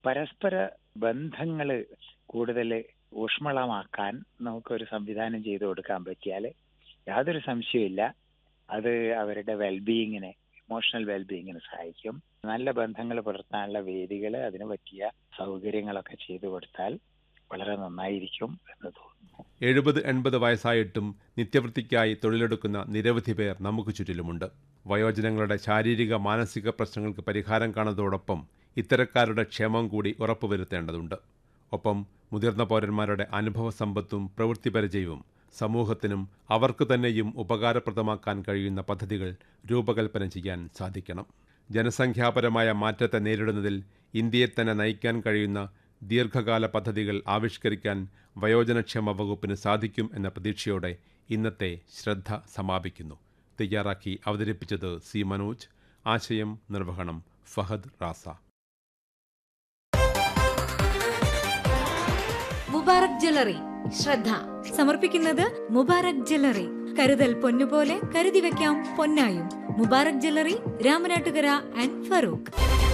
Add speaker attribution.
Speaker 1: പരസ്പര ബന്ധങ്ങൾ കൂടുതൽ ഊഷ്മളമാക്കാൻ നമുക്കൊരു സംവിധാനം ചെയ്തു കൊടുക്കാൻ പറ്റിയാൽ യാതൊരു സംശയമില്ല അത് അവരുടെ വെൽബീയിങ്ങിനെ ഇമോഷണൽ വെൽബീയിങ്ങിന് സഹായിക്കും നല്ല ബന്ധങ്ങൾ പുലർത്താനുള്ള വേദികൾ അതിന് പറ്റിയ സൗകര്യങ്ങളൊക്കെ ചെയ്തു കൊടുത്താൽ വളരെ നന്നായിരിക്കും എന്ന് തോന്നുന്നു
Speaker 2: എഴുപത് എൺപത് വയസ്സായിട്ടും നിത്യവൃത്തിക്കായി തൊഴിലെടുക്കുന്ന നിരവധി പേർ നമുക്ക് ചുറ്റിലുമുണ്ട് വയോജനങ്ങളുടെ ശാരീരിക മാനസിക പ്രശ്നങ്ങൾക്ക് പരിഹാരം കാണുന്നതോടൊപ്പം ഇത്തരക്കാരുടെ ക്ഷേമം കൂടി ഉറപ്പുവരുത്തേണ്ടതുണ്ട് ഒപ്പം മുതിർന്ന പൗരന്മാരുടെ അനുഭവ സമ്പത്തും പ്രവൃത്തി പരിചയവും സമൂഹത്തിനും അവർക്ക് തന്നെയും ഉപകാരപ്രദമാക്കാൻ കഴിയുന്ന പദ്ധതികൾ രൂപകൽപ്പന ചെയ്യാൻ സാധിക്കണം ജനസംഖ്യാപരമായ മാറ്റത്തെ നേരിടുന്നതിൽ ഇന്ത്യയെ തന്നെ നയിക്കാൻ കഴിയുന്ന ദീർഘകാല പദ്ധതികൾ ആവിഷ്കരിക്കാൻ വയോജനക്ഷേമ വകുപ്പിന് സാധിക്കും എന്ന പ്രതീക്ഷയോടെ ഇന്നത്തെ ശ്രദ്ധ സമാപിക്കുന്നു തയ്യാറാക്കി അവതരിപ്പിച്ചത് സി മനോജ് ആശയം നിർവഹണം ഫഹദ് റാസ
Speaker 3: മുബാറക് ജ്വല്ലറി ശ്രദ്ധ സമർപ്പിക്കുന്നത് മുബാറക് ജ്വല്ലറി കരുതൽ പൊന്നുപോലെ കരുതി വെക്കാം പൊന്നായും മുബാറക് ജ്വല്ലറി രാമനാട്ടുകര ആൻഡ് ഫറൂഖ്